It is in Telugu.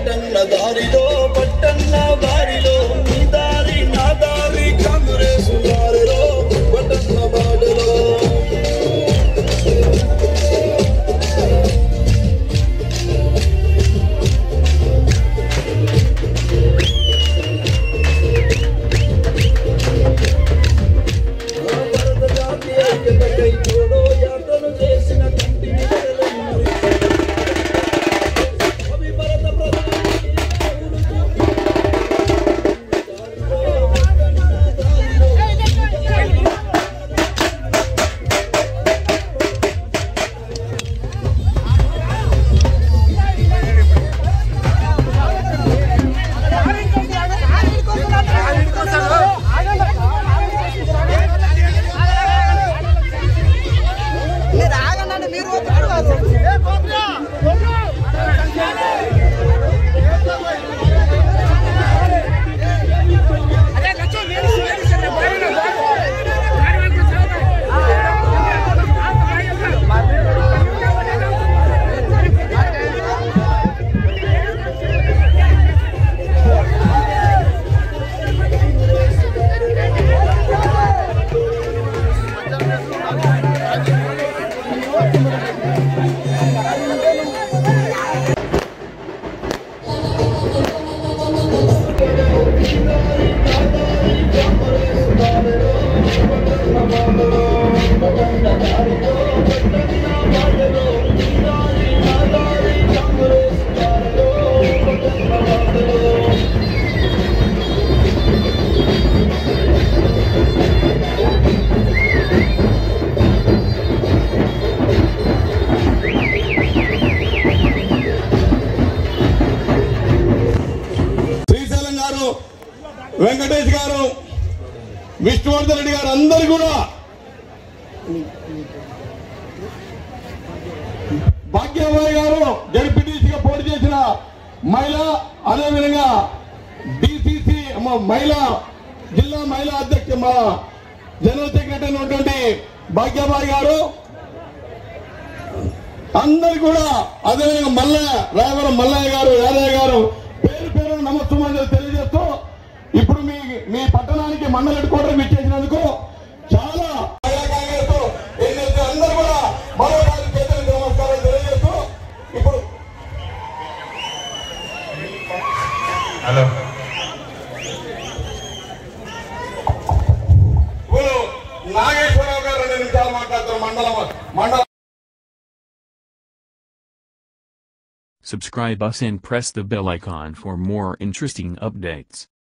పట్టన్న దారిలో పట్టన్న దారిలో నీ దారి నా దారి కాంగ్రెస్ దారిలో పట్టన్న బాటలో భారత జాతి ఐక్యతకై చూడో యాత్రలు చేసిన కంటి నిధులను అవి భరత ప్రధాని పౌరులు మీరు ఆగండి మీరు వద్దు కాదు శ్రీశైలం గారు వెంకటేష్ గారు విష్ణువర్ధన్ రెడ్డి గారు అందరు కూడా భాగ్యబాయి గారు జడ్పీటీసీగా పోటీ చేసిన మహిళ అదేవిధంగా డిసిసి మహిళా జిల్లా మహిళా అధ్యక్ష మా జనరల్ సెక్రటరీ ఉన్నటువంటి భాగ్యబాయి గారు అందరు కూడా అదేవిధంగా మల్లయ్య రాయవరం మల్లయ్య గారు యాదయ్య గారు పేరు పేరు నమస్తమాన్ని తెలియజేస్తూ ఇప్పుడు మీ మీ పట్టణానికి మండల హెడ్ క్వార్టర్ ఇచ్చేసినందుకు చాలా కాంగ్రెస్ ఎన్నికలు అందరూ కూడా మరోసారి చేతులకు నమస్కారం తెలియజేస్తూ ఇప్పుడు హలో ఇప్పుడు నాగేశ్వరరావు గారు రెండు నిమిషాలు మాట్లాడుతారు మండలం మండలం Subscribe us and press the bell icon for more interesting updates.